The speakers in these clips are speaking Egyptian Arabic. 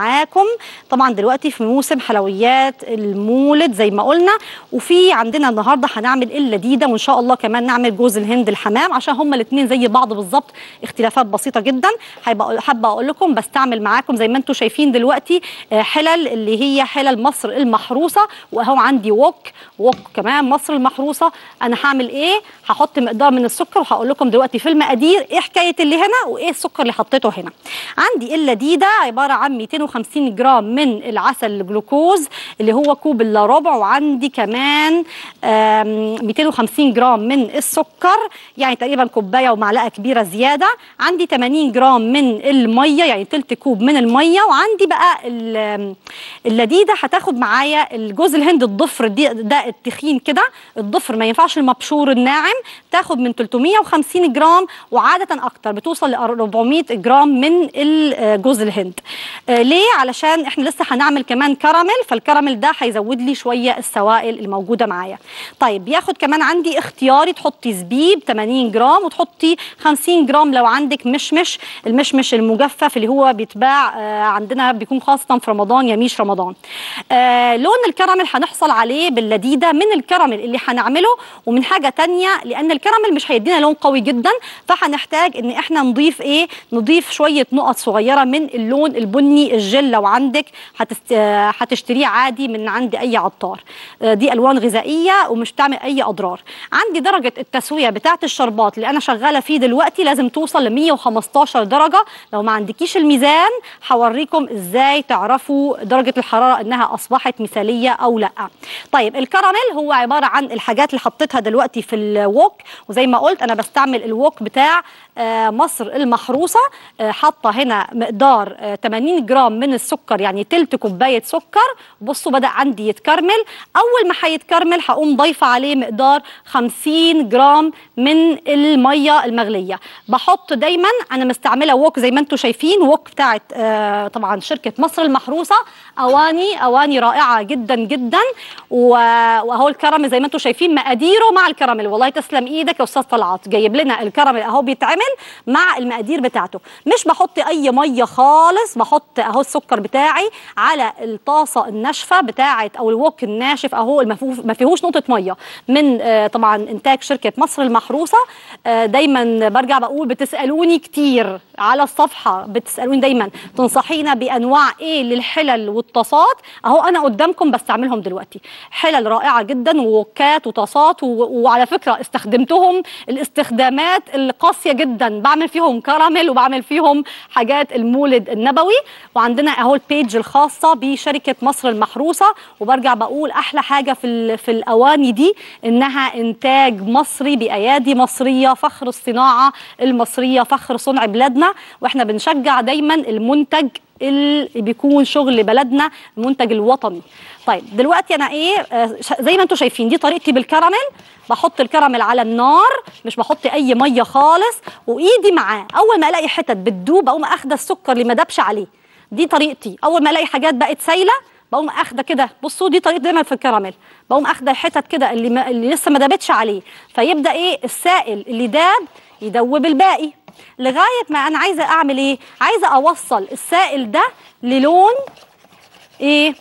معاكم طبعا دلوقتي في موسم حلويات المولد زي ما قلنا وفي عندنا النهارده هنعمل اللذيذه وان شاء الله كمان نعمل جوز الهند الحمام عشان هما الاثنين زي بعض بالظبط اختلافات بسيطه جدا حابه اقول لكم بستعمل معاكم زي ما انتم شايفين دلوقتي حلل اللي هي حلل مصر المحروسه واهو عندي وok وok كمان مصر المحروسه انا هعمل ايه هحط مقدار من السكر وهقول لكم دلوقتي في المقادير ايه حكايه اللي هنا وايه السكر اللي حطيته هنا عندي اللذيذه عباره عن 250 جرام من العسل الجلوكوز اللي هو كوب الا ربع وعندي كمان 250 جرام من السكر يعني تقريبا كوبايه ومعلقه كبيره زياده عندي 80 جرام من الميه يعني تلت كوب من الميه وعندي بقى اللذيذه هتاخد معايا الجوز الهند الضفر دي ده التخين كده الضفر ما ينفعش المبشور الناعم تاخد من 350 جرام وعاده اكتر بتوصل ل 400 جرام من جوز الهند آه ليه علشان احنا لسه هنعمل كمان كراميل فالكراميل ده هيزود لي شويه السوائل الموجوده معايا طيب بياخد كمان عندي اختياري تحطي زبيب 80 جرام وتحطي 50 جرام لو عندك مشمش المشمش المجفف اللي هو بيتباع آه عندنا بيكون خاصه في رمضان يميش رمضان آه لون الكراميل هنحصل عليه باللذيذه من الكراميل اللي هنعمله ومن حاجه تانية لان الكراميل مش هيدينا لون قوي جدا فهنحتاج ان احنا نضيف ايه نضيف شويه نقط صغيره من اللون البني الجل لو عندك هتست... هتشتريه عادي من عند اي عطار دي الوان غذائيه ومش بتعمل اي اضرار عندي درجه التسويه بتاعه الشربات اللي انا شغاله فيه دلوقتي لازم توصل ل 115 درجه لو ما عندكيش الميزان هوريكم ازاي تعرفوا درجه الحراره انها اصبحت مثاليه او لا طيب الكراميل هو عباره عن الحاجات اللي حطيتها دلوقتي في الوok وزي ما قلت انا بستعمل الوok بتاع مصر المحروسه حاطه هنا مقدار 80 جرام من السكر يعني تلت كوبايه سكر بصوا بدا عندي يتكرمل اول ما هيتكرمل هقوم ضايفه عليه مقدار 50 جرام من الميه المغليه بحط دايما انا مستعمله ووك زي ما انتم شايفين ووك بتاعت طبعا شركه مصر المحروسه اواني اواني رائعه جدا جدا واهو الكراميل زي ما انتم شايفين مقاديره مع الكراميل والله تسلم ايدك يا استاذ طلعت جايب لنا الكراميل اهو بيتعمل مع المقادير بتاعته مش بحط اي ميه خالص بحط اهو السكر بتاعي على الطاسه الناشفه بتاعه او الوك الناشف اهو ما فيهوش نقطه ميه من آه طبعا انتاج شركه مصر المحروسه آه دايما برجع بقول بتسالوني كتير على الصفحه بتسالوني دايما تنصحينا بانواع ايه للحلل والطاسات اهو انا قدامكم بستعملهم دلوقتي حلل رائعه جدا ووكات وطاسات وعلى فكره استخدمتهم الاستخدامات القاسيه جدا بعمل فيهم كراميل وبعمل فيهم حاجات المولد النبوي وعندنا اهو البيج الخاصه بشركه مصر المحروسه وبرجع بقول احلى حاجه في في الاواني دي انها انتاج مصري بايادي مصريه فخر الصناعه المصريه فخر صنع بلادنا واحنا بنشجع دايما المنتج اللي بيكون شغل بلدنا المنتج الوطني طيب دلوقتي انا ايه آه زي ما انتم شايفين دي طريقتي بالكراميل بحط الكراميل على النار مش بحط اي ميه خالص وايدي معاه اول ما الاقي حتت بتدوب اقوم اخده السكر اللي ما دابش عليه دي طريقتي اول ما الاقي حاجات بقت سايله بقوم اخده كده بصوا دي طريقتي دايما في الكراميل بقوم اخده الحتت كده اللي, ما اللي لسه ما دابتش عليه فيبدا ايه السائل اللي داب يدوب الباقي لغايه ما انا عايزه اعمل ايه عايزه اوصل السائل ده للون ايه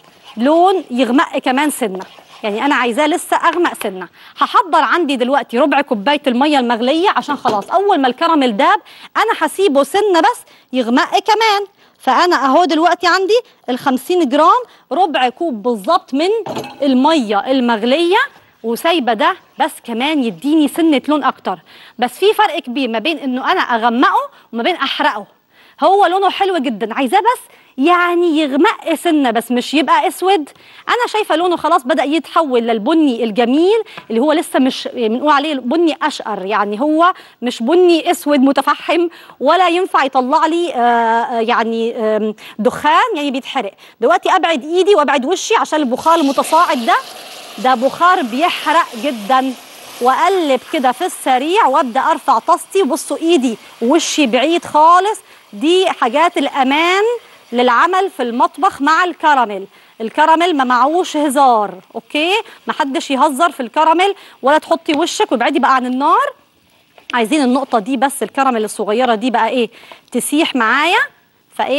لون يغمق كمان سنه يعني انا عايزاه لسه اغمق سنه هحضر عندي دلوقتي ربع كوبايه الميه المغليه عشان خلاص اول ما الكراميل داب انا هسيبه سنه بس يغمق كمان فانا اهو دلوقتي عندي ال 50 جرام ربع كوب بالظبط من الميه المغليه وسايبه ده بس كمان يديني سنه لون اكتر بس في فرق كبير ما بين انه انا اغمقه وما بين احرقه هو لونه حلو جدا عايزاه بس يعني يغمق سنه بس مش يبقى اسود انا شايفه لونه خلاص بدا يتحول للبني الجميل اللي هو لسه مش بنقول عليه بني اشقر يعني هو مش بني اسود متفحم ولا ينفع يطلع لي آآ يعني آآ دخان يعني بيتحرق دلوقتي ابعد ايدي وابعد وشي عشان البخار المتصاعد ده ده بخار بيحرق جدا واقلب كده في السريع وابدا ارفع طاستي بصوا ايدي ووشي بعيد خالص دي حاجات الامان للعمل في المطبخ مع الكراميل الكراميل ما معوش هزار اوكي ما حدش يهزر في الكراميل ولا تحطي وشك وابعدي بقى عن النار عايزين النقطه دي بس الكراميل الصغيره دي بقى ايه تسيح معايا فايه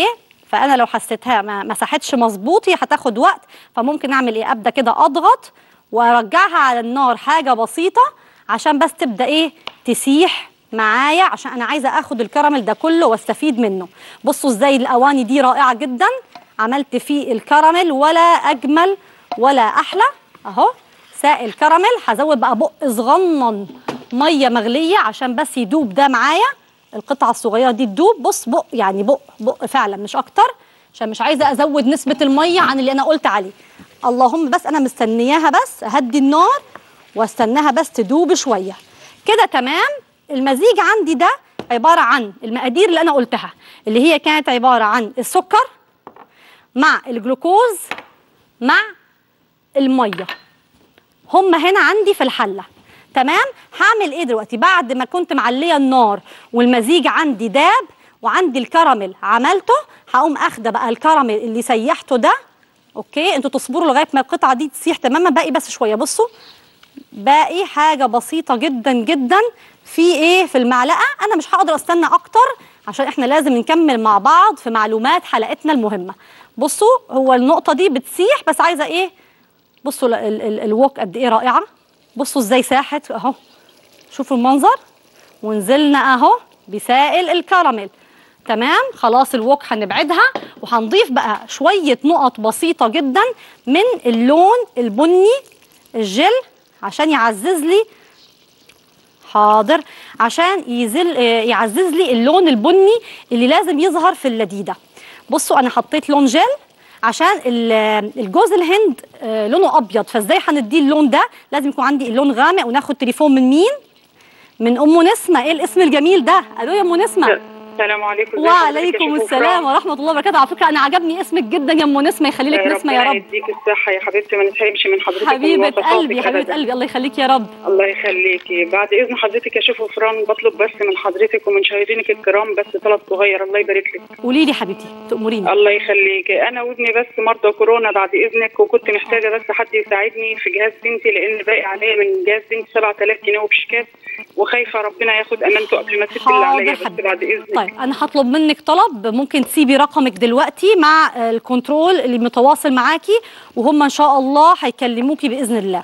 فانا لو حسيتها ما مسحتش مظبوط هي هتاخد وقت فممكن اعمل ايه ابدا كده اضغط وارجعها على النار حاجه بسيطه عشان بس تبدا ايه تسيح معايا عشان انا عايزه اخد الكراميل ده كله واستفيد منه بصوا ازاي الاواني دي رائعه جدا عملت فيه الكراميل ولا اجمل ولا احلى اهو سائل كراميل هزود بقى بق صغنن ميه مغليه عشان بس يدوب ده معايا القطعه الصغيره دي تدوب بص بق يعني بق بق فعلا مش اكتر عشان مش عايزه ازود نسبه الميه عن اللي انا قلت عليه اللهم بس انا مستنياها بس اهدي النار واستناها بس تدوب شويه كده تمام المزيج عندي ده عباره عن المقادير اللي انا قلتها اللي هي كانت عباره عن السكر مع الجلوكوز مع الميه هم هنا عندي في الحله تمام هعمل ايه دلوقتي بعد ما كنت معليه النار والمزيج عندي داب وعندي الكراميل عملته هقوم اخده بقى الكراميل اللي سيحته ده اوكي انتوا تصبروا لغايه ما القطعه دي تسيح تماما باقي بس شويه بصوا باقي حاجه بسيطه جدا جدا في ايه في المعلقه انا مش هقدر استنى اكتر عشان احنا لازم نكمل مع بعض في معلومات حلقتنا المهمه بصوا هو النقطه دي بتسيح بس عايزه ايه بصوا ال- ال- ال- الوok قد ايه رائعه بصوا ازاي ساحت اهو شوفوا المنظر ونزلنا اهو بسائل الكراميل تمام خلاص الوك هنبعدها وهنضيف بقى شويه نقط بسيطه جدا من اللون البني الجل عشان يعزز لي حاضر عشان يزل آه، يعزز لي اللون البني اللي لازم يظهر في اللذيذه بصوا انا حطيت لون جل عشان ال- الجوز الهند آه، لونه ابيض فازاي هنديه اللون ده لازم يكون عندي اللون غامق وناخد تليفون من مين من ام نسمه ايه الاسم الجميل ده الو يا ام نسمه السلام عليكم ازي وعليكم حضرتك يا السلام شكرا. ورحمه الله وبركاته على فكره انا عجبني اسمك جدا يا ام نسمه يخلي لك نسمه يا ربنا رب يديك الصحة يا حبيبتي ما نتحرمش من حضرتك حبيبه ومن وصفاتك قلبي حبيبه أبداً. قلبي الله يخليك يا رب الله يخليكي بعد اذن حضرتك يا شيخ فران بطلب بس من حضرتك ومن شاهدينك الكرام بس طلب صغير الله يبارك لك قولي لي حبيبتي تأمريني الله يخليكي انا وابني بس مرضى كورونا بعد اذنك وكنت محتاجه بس حد يساعدني في جهاز بنتي لان باقي عليا من جهاز بنتي 7000 جنيه وبشكات وخايفه ربنا ياخد امانته قبل ما تسيب اللي عليا حاضر بس حبيبتي. بعد اذنك طيب انا هطلب منك طلب ممكن تسيبي رقمك دلوقتي مع آه، الكنترول اللي متواصل معاكي وهم ان شاء الله هيكلموكي باذن الله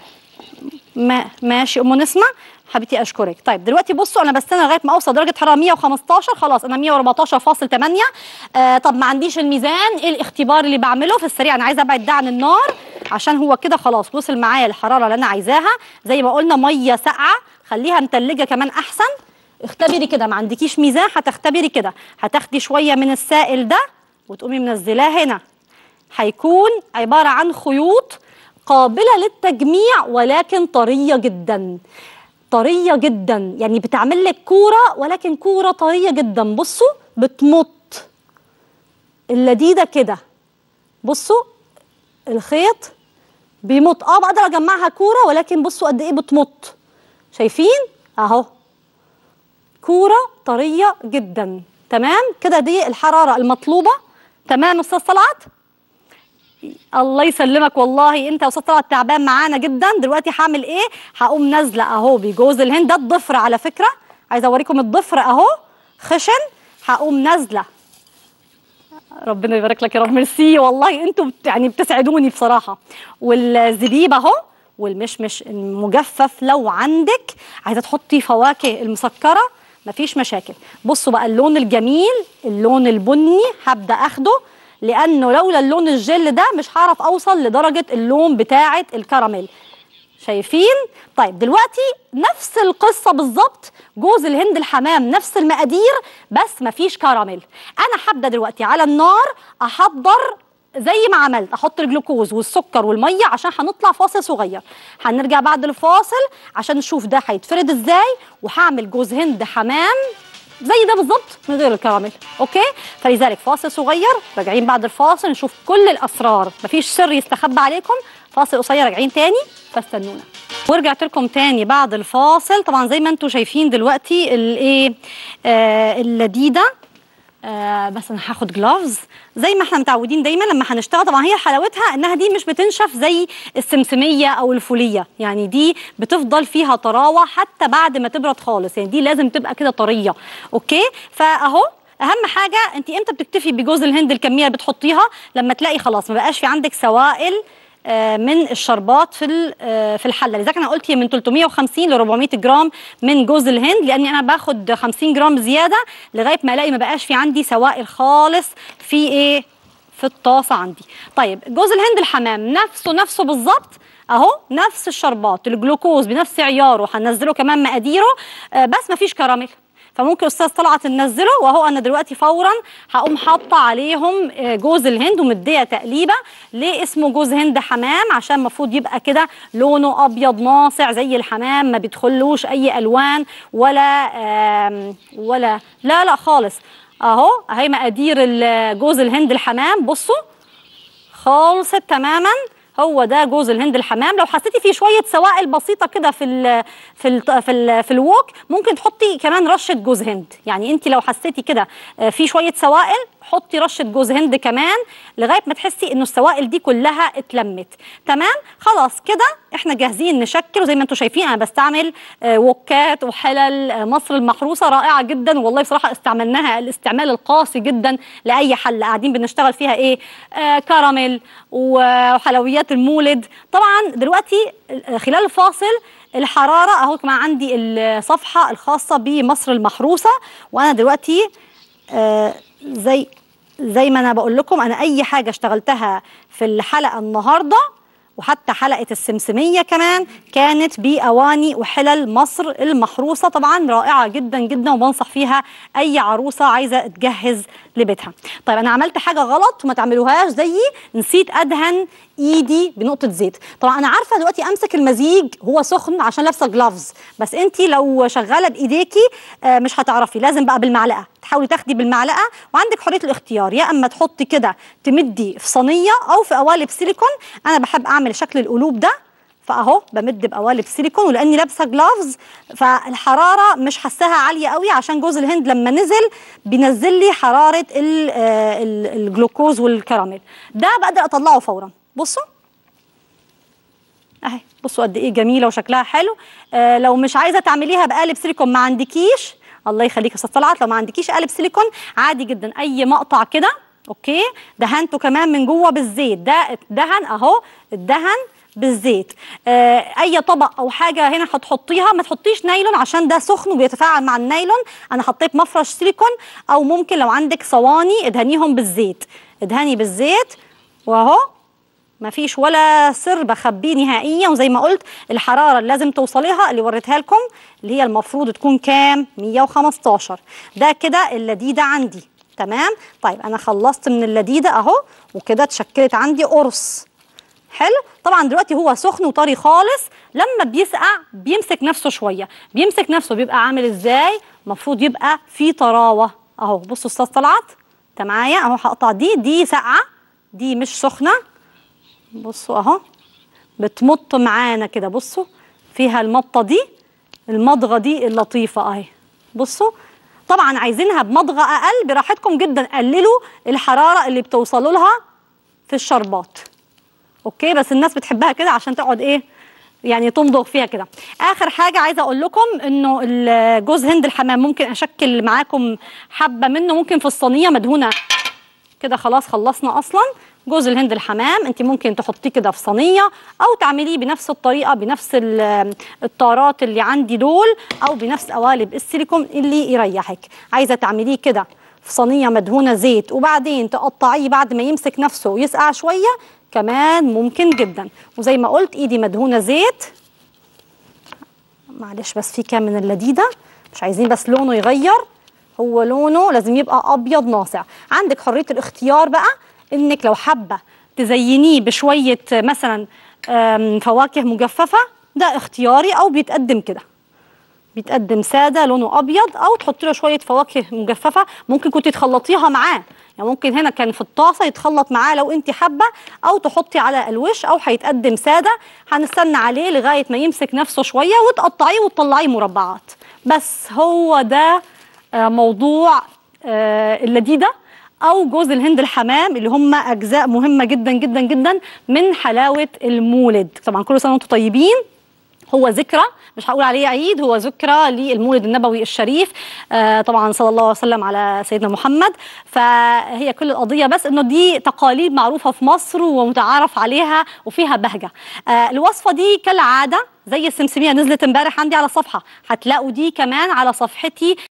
ما ماشي ام نسمه حبيبتي اشكرك طيب دلوقتي بصوا انا بستنى لغايه ما اوصل درجه حراره 115 خلاص انا 114.8 آه طب ما عنديش الميزان ايه الاختبار اللي بعمله في السريع انا عايزه ابعد ده عن النار عشان هو كده خلاص وصل معايا الحراره اللي انا عايزاها زي ما قلنا ميه ساقعه خليها متلجه كمان احسن اختبري كده ما عندكيش ميزان هتختبري كده هتاخدي شويه من السائل ده وتقومي منزلاه هنا هيكون عباره عن خيوط قابله للتجميع ولكن طريه جدا طريه جدا يعني بتعمل لك كوره ولكن كوره طريه جدا بصوا بتمط اللذيذه كده بصوا الخيط بيمط اه بقدر اجمعها كوره ولكن بصوا قد ايه بتمط شايفين اهو كوره طريه جدا تمام كده دي الحراره المطلوبه تمام استاذ طلعت الله يسلمك والله انت يا استاذ طلعت تعبان معانا جدا دلوقتي هعمل ايه هقوم نازله اهو بجوز الهند ده الضفر على فكره عايزه اوريكم الضفر اهو خشن هقوم نازله ربنا يبارك لك يا رب ميرسي والله انتوا بت- يعني بتسعدوني بصراحه والزبيب اهو والمشمش المجفف لو عندك عايزه تحطي فواكه المسكره مفيش مشاكل بصوا بقى اللون الجميل اللون البني هبدا اخده لانه لولا اللون الجل ده مش هعرف اوصل لدرجه اللون بتاعه الكراميل شايفين طيب دلوقتي نفس القصه بالظبط جوز الهند الحمام نفس المقادير بس مفيش كراميل انا هبدا دلوقتي على النار احضر زي ما عملت احط الجلوكوز والسكر والميه عشان هنطلع فاصل صغير هنرجع بعد الفاصل عشان نشوف ده هيتفرد ازاي وهعمل جوز هند حمام زي ده بالظبط من غير الكراميل اوكي فلذلك فاصل صغير راجعين بعد الفاصل نشوف كل الاسرار مفيش سر يستخبى عليكم فاصل قصير راجعين تاني فاستنونا ورجعت لكم تاني بعد الفاصل طبعا زي ما انتم شايفين دلوقتي الايه آه اللذيذه آه بس انا هاخد جلافز زي ما احنا متعودين دايما لما هنشتغل طبعا هي حلاوتها انها دي مش بتنشف زي السمسميه او الفوليه يعني دي بتفضل فيها طراوه حتى بعد ما تبرد خالص يعني دي لازم تبقى كده طريه اوكي فاهو اهم حاجه انت امتى بتكتفي بجوز الهند الكميه اللي بتحطيها لما تلاقي خلاص ما بقاش في عندك سوائل آه، من الشربات في ال- آه، في الحله لذلك انا قلت من 350 ل 400 جرام من جوز الهند لاني انا باخد 50 جرام زياده لغايه ما الاقي ما بقاش في عندي سوائل خالص في ايه في الطاسه عندي طيب جوز الهند الحمام نفسه نفسه بالظبط اهو نفس الشربات الجلوكوز بنفس عياره هننزله كمان مقاديره آه، بس مفيش كراميل فممكن استاذ طلعت ننزله واهو انا دلوقتي فورا هقوم حاطه عليهم آه، جوز الهند ومديه تقليبه ليه اسمه جوز هند حمام عشان المفروض يبقى كده لونه ابيض ناصع زي الحمام ما بيدخلوش اي الوان ولا آم، ولا لا لا خالص اهو اهي مقادير ال- جوز الهند الحمام بصوا خالصت تماما هو ده جوز الهند الحمام لو حسيتي فيه شويه سوائل بسيطه كده في ال في ال في ال في الوok ممكن تحطي كمان رشه جوز هند يعني انت لو حسيتي كده آه، في شويه سوائل حطي رشه جوز هند كمان لغايه ما تحسي انه السوائل دي كلها اتلمت تمام خلاص كده احنا جاهزين نشكل وزي ما انتم شايفين انا بستعمل آه، وكات وحلل آه، مصر المحروسه رائعه جدا والله بصراحه استعملناها الاستعمال القاسي جدا لاي حله قاعدين بنشتغل فيها ايه آه كراميل وحلويات المولد طبعا دلوقتي آه، خلال الفاصل الحراره اهو كمان عندي الصفحه الخاصه بمصر المحروسه وانا دلوقتي آه، زي زي ما انا بقول لكم انا اي حاجه اشتغلتها في الحلقه النهارده وحتى حلقه السمسميه كمان كانت باواني وحلل مصر المحروسه طبعا رائعه جدا جدا وبنصح فيها اي عروسه عايزه تجهز لبيتها طيب انا عملت حاجه غلط وما تعملوهاش زيي نسيت ادهن ايدي بنقطه زيت طبعا انا عارفه دلوقتي امسك المزيج هو سخن عشان لابسه جلافز بس انت لو شغاله بايديكي آه، مش هتعرفي لازم بقى بالمعلقه تحاولي تاخدي بالمعلقه وعندك حريه الاختيار يا اما تحطي كده تمدي في صينيه او في قوالب سيليكون انا بحب اعمل شكل القلوب ده فاهو بمد بقوالب سيليكون ولاني لابسه جلافز فالحراره مش حاساها عاليه قوي عشان جوز الهند لما نزل بينزل لي حراره ال- آه، ال- الجلوكوز والكراميل ده بقدر اطلعه فورا بصوا اهي بصوا قد ايه جميله وشكلها حلو آه لو مش عايزه تعمليها بقالب سيليكون ما عندكيش الله يخليك يا استاذ طلعت لو ما عندكيش قالب سيليكون عادي جدا اي مقطع كده اوكي دهنته كمان من جوه بالزيت ده اتدهن اهو اتدهن بالزيت آه اي طبق او حاجه هنا هتحطيها ما تحطيش نايلون عشان ده سخن وبيتفاعل مع النايلون انا حطيت مفرش سيليكون او ممكن لو عندك صواني ادهنيهم بالزيت ادهني بالزيت واهو ما فيش ولا سر بخبيه نهائيا وزي ما قلت الحراره اللي لازم توصليها اللي وريتها لكم اللي هي المفروض تكون كام 115 ده كده اللديده عندي تمام طيب انا خلصت من اللديده اهو وكده اتشكلت عندي قرص حلو طبعا دلوقتي هو سخن وطري خالص لما بيسقع بيمسك نفسه شويه بيمسك نفسه بيبقى عامل ازاي المفروض يبقى في طراوه اهو بصوا استاذ طلعت انت معايا اهو هقطع دي دي ساقعه دي مش سخنه بصوا اهو بتمط معانا كده بصوا فيها المطه دي المضغه دي اللطيفه اهي بصوا طبعا عايزينها بمضغه اقل براحتكم جدا قللوا الحراره اللي بتوصلوا لها في الشربات اوكي بس الناس بتحبها كده عشان تقعد ايه يعني تمضغ فيها كده اخر حاجه عايزه اقول لكم انه الجوز هند الحمام ممكن اشكل معاكم حبه منه ممكن في الصينيه مدهونه كده خلاص خلصنا اصلا جوز الهند الحمام انت ممكن تحطيه كده في صينيه او تعمليه بنفس الطريقه بنفس ال- الطارات اللي عندي دول او بنفس قوالب السيليكون اللي يريحك عايزه تعمليه كده في صينيه مدهونه زيت وبعدين تقطعيه بعد ما يمسك نفسه ويسقع شويه كمان ممكن جدا وزي ما قلت ايدي مدهونه زيت معلش بس في كام من اللديده مش عايزين بس لونه يغير هو لونه لازم يبقى ابيض ناصع عندك حريه الاختيار بقى انك لو حابه تزينيه بشويه مثلا آم، فواكه مجففه ده اختياري او بيتقدم كده بيتقدم ساده لونه ابيض او تحطي له شويه فواكه مجففه ممكن كنت تخلطيها معاه يعني ممكن هنا كان في الطاسه يتخلط معاه لو انت حابه او تحطي على الوش او هيتقدم ساده هنستنى عليه لغايه ما يمسك نفسه شويه وتقطعيه وتطلعيه مربعات بس هو ده آه، موضوع آه، اللذيذه او جوز الهند الحمام اللي هم اجزاء مهمه جدا جدا جدا من حلاوه المولد طبعا كل سنه وانتم طيبين هو ذكرى مش هقول عليه عيد هو ذكرى للمولد النبوي الشريف آه طبعا صلى الله وسلم على سيدنا محمد فهي كل القضيه بس انه دي تقاليد معروفه في مصر ومتعارف عليها وفيها بهجه آه الوصفه دي كالعاده زي السمسميه نزلت امبارح عندي على الصفحه هتلاقوا دي كمان على صفحتي